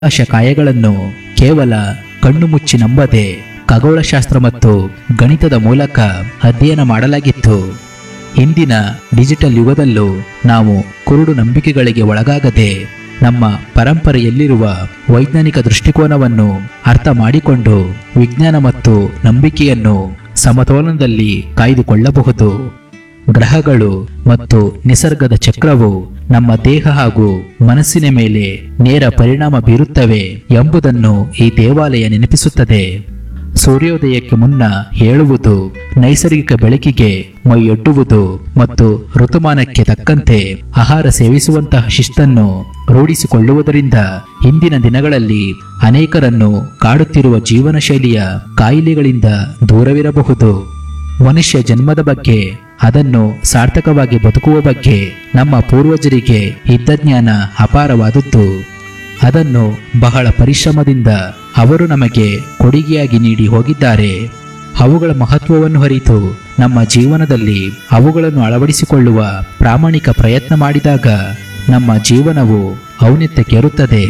ಆಕಾಶ ಕಾಯಗಳನ್ನು ಕೇವಲ ಕಣ್ಣು ಮುಚ್ಚಿ ನಂಬದೆ ಖಗೋಳಶಾಸ್ತ್ರ ಮತ್ತು ಗಣಿತದ ಮೂಲಕ ಅಧ್ಯಯನ ಮಾಡಲಾಗಿತ್ತು ಇಂದಿನ ಡಿಜಿಟಲ್ ಯುಗದಲ್ಲೂ ನಾವು ಕುರುಡು ನಂಬಿಕೆಗಳಿಗೆ ಒಳಗಾಗದೆ ನಮ್ಮ ಪರಂಪರೆಯಲ್ಲಿರುವ ವೈಜ್ಞಾನಿಕ ದೃಷ್ಟಿಕೋನವನ್ನು ಅರ್ಥ ಮಾಡಿಕೊಂಡು ವಿಜ್ಞಾನ ಮತ್ತು ನಂಬಿಕೆಯನ್ನು ಸಮತೋಲನದಲ್ಲಿ ಕಾಯ್ದುಕೊಳ್ಳಬಹುದು ಗ್ರಹಗಳು ಮತ್ತು ನಿಸರ್ಗದ ಚಕ್ರವು ನಮ್ಮ ದೇಹ ಹಾಗೂ ಮನಸ್ಸಿನ ಮೇಲೆ ನೇರ ಪರಿಣಾಮ ಬೀರುತ್ತವೆ ಎಂಬುದನ್ನು ಈ ದೇವಾಲಯ ನೆನಪಿಸುತ್ತದೆ ಸೂರ್ಯೋದಯಕ್ಕೆ ಮುನ್ನ ಹೇಳುವುದು ನೈಸರ್ಗಿಕ ಬೆಳಕಿಗೆ ಮೈಯೊಡ್ಡುವುದು ಮತ್ತು ಋತುಮಾನಕ್ಕೆ ತಕ್ಕಂತೆ ಆಹಾರ ಸೇವಿಸುವಂತಹ ಶಿಸ್ತನ್ನು ರೂಢಿಸಿಕೊಳ್ಳುವುದರಿಂದ ಇಂದಿನ ದಿನಗಳಲ್ಲಿ ಅನೇಕರನ್ನು ಕಾಡುತ್ತಿರುವ ಜೀವನ ಶೈಲಿಯ ಕಾಯಿಲೆಗಳಿಂದ ದೂರವಿರಬಹುದು ಮನುಷ್ಯ ಜನ್ಮದ ಬಗ್ಗೆ ಅದನ್ನು ಸಾರ್ಥಕವಾಗಿ ಬದುಕುವ ಬಗ್ಗೆ ನಮ್ಮ ಪೂರ್ವಜರಿಗೆ ಇದ್ದ ಜ್ಞಾನ ಅಪಾರವಾದದ್ದು ಅದನ್ನು ಬಹಳ ಪರಿಶ್ರಮದಿಂದ ಅವರು ನಮಗೆ ಕೊಡುಗೆಯಾಗಿ ನೀಡಿ ಹೋಗಿದ್ದಾರೆ ಅವುಗಳ ಮಹತ್ವವನ್ನು ಅರಿತು ನಮ್ಮ ಜೀವನದಲ್ಲಿ ಅವುಗಳನ್ನು ಅಳವಡಿಸಿಕೊಳ್ಳುವ ಪ್ರಾಮಾಣಿಕ ಪ್ರಯತ್ನ ಮಾಡಿದಾಗ ನಮ್ಮ ಜೀವನವು ಔನ್ನತ್ಯಕ್ಕೇರುತ್ತದೆ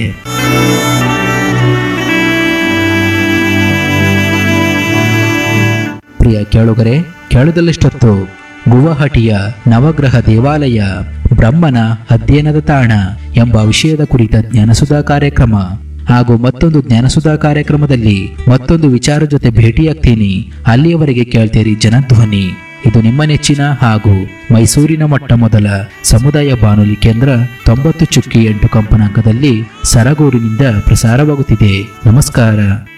ಪ್ರಿಯ ಕೇಳುಗರೆ ಕೇಳದಲ್ಲಿಷ್ಟೊತ್ತು ಗುವಾಹಟಿಯ ನವಗ್ರಹ ದೇವಾಲಯ ಬ್ರಹ್ಮನ ಅಧ್ಯಯನದ ತಾಣ ಎಂಬ ವಿಷಯದ ಕುರಿತ ಜ್ಞಾನಸುಧಾ ಕಾರ್ಯಕ್ರಮ ಹಾಗೂ ಮತ್ತೊಂದು ಜ್ಞಾನಸುಧಾ ಕಾರ್ಯಕ್ರಮದಲ್ಲಿ ಮತ್ತೊಂದು ವಿಚಾರ ಜೊತೆ ಭೇಟಿಯಾಗ್ತೀನಿ ಅಲ್ಲಿಯವರೆಗೆ ಕೇಳ್ತೀರಿ ಜನಧ್ವನಿ ಇದು ನಿಮ್ಮ ನೆಚ್ಚಿನ ಹಾಗೂ ಮೈಸೂರಿನ ಮೊಟ್ಟ ಮೊದಲ ಸಮುದಾಯ ಬಾನುಲಿ ಕೇಂದ್ರ ತೊಂಬತ್ತು ಚುಕ್ಕಿ ಎಂಟು ಕಂಪನಾಂಕದಲ್ಲಿ ಸರಗೂರಿನಿಂದ ಪ್ರಸಾರವಾಗುತ್ತಿದೆ ನಮಸ್ಕಾರ